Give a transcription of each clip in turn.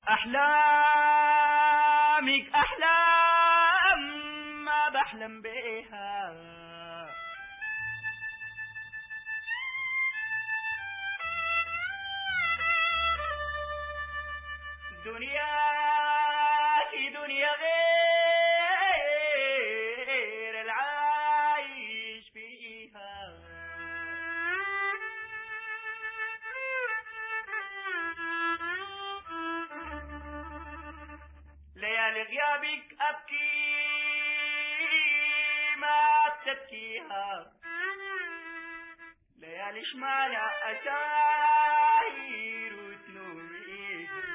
أحلامك أحلام ما بحلم بيها دنياك دنيا غير العايش فيها ليالي غيابك أبكي ما بتبكيها ليالي شمالها أساير وتنوميها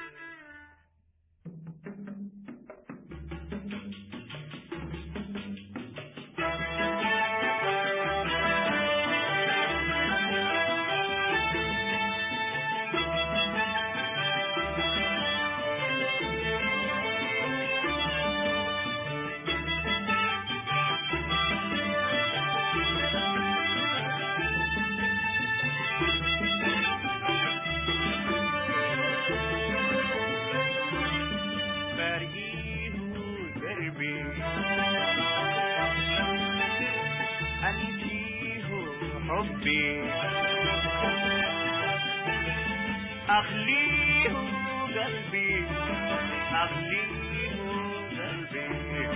برقيه دربي أنتيه حبي أخليه قلبي أخليه قلبي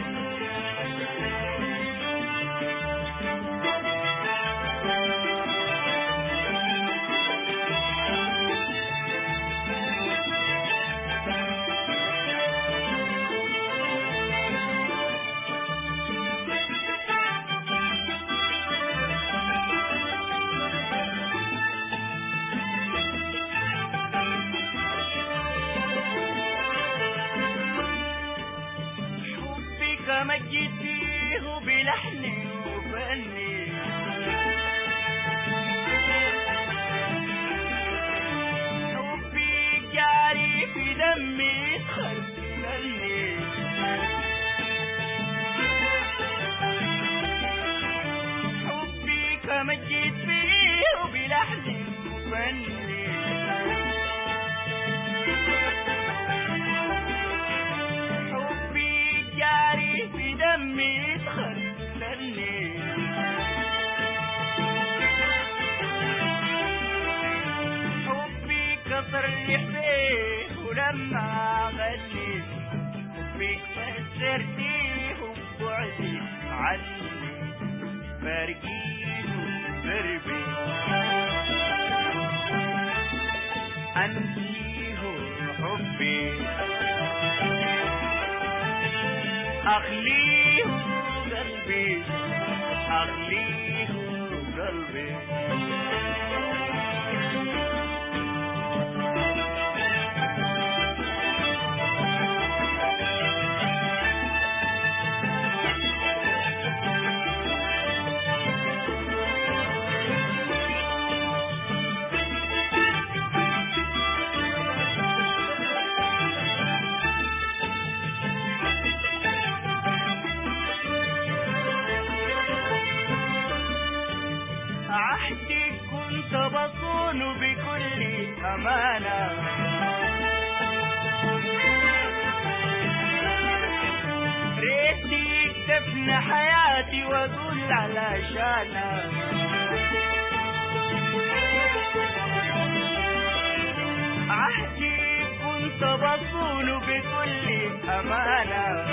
حبك مجديه بلحن وفني حبك جاري في دمي خلني حبك مجد فيه بلحن وفني حبي جاري في دمي تخلني حبي كسر لحبيه ولما غني حبي كسرتيه وبعدي عني فرقيه دربي أنتيه حبي أخليه قلبي أخليه قلبي عهدي كنت بصون بكل أمانة ريتي تفنى حياتي وأقول على شانك عهدي كنت بصون بكل أمانة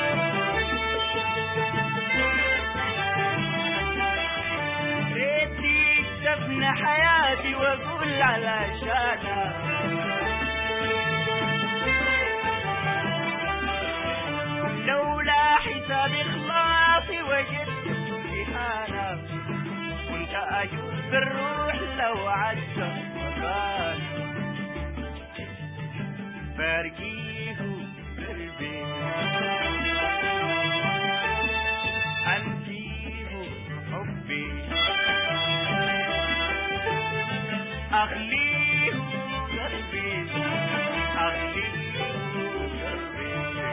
ريتي تفنى حياتي واقول على شانا لولا حساب اخلاصي وجدت امتحانا كنت اجوز بالروح لو عدى مكان فارقيه قلبي أنتيه حبي أخليه قلبي أخليه قلبي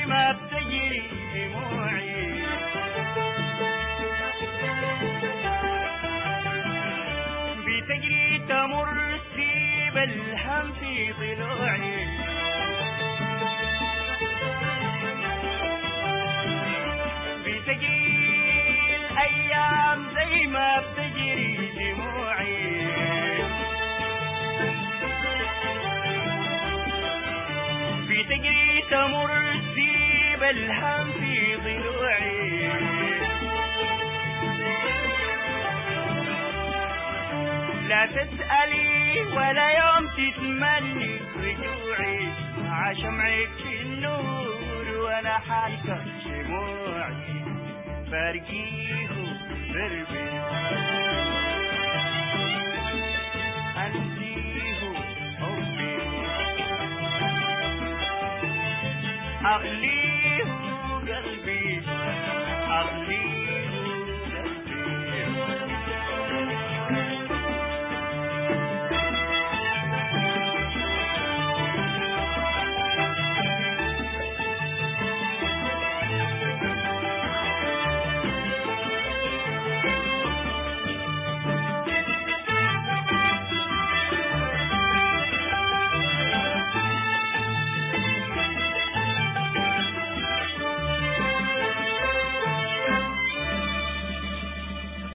ما بتجري دموعي بتجري تمر تسيب الهم في ضلوعي بتجري الأيام زي ما بتجري دموعي بتجري تمر تسيب الهم في ضلوعي لا تسألي ولا يوم تتمني رجوعي مع شمعك في النور وانا حالك شموعي فرقيه دربي أنسيه حبي أغليه قلبي أغليه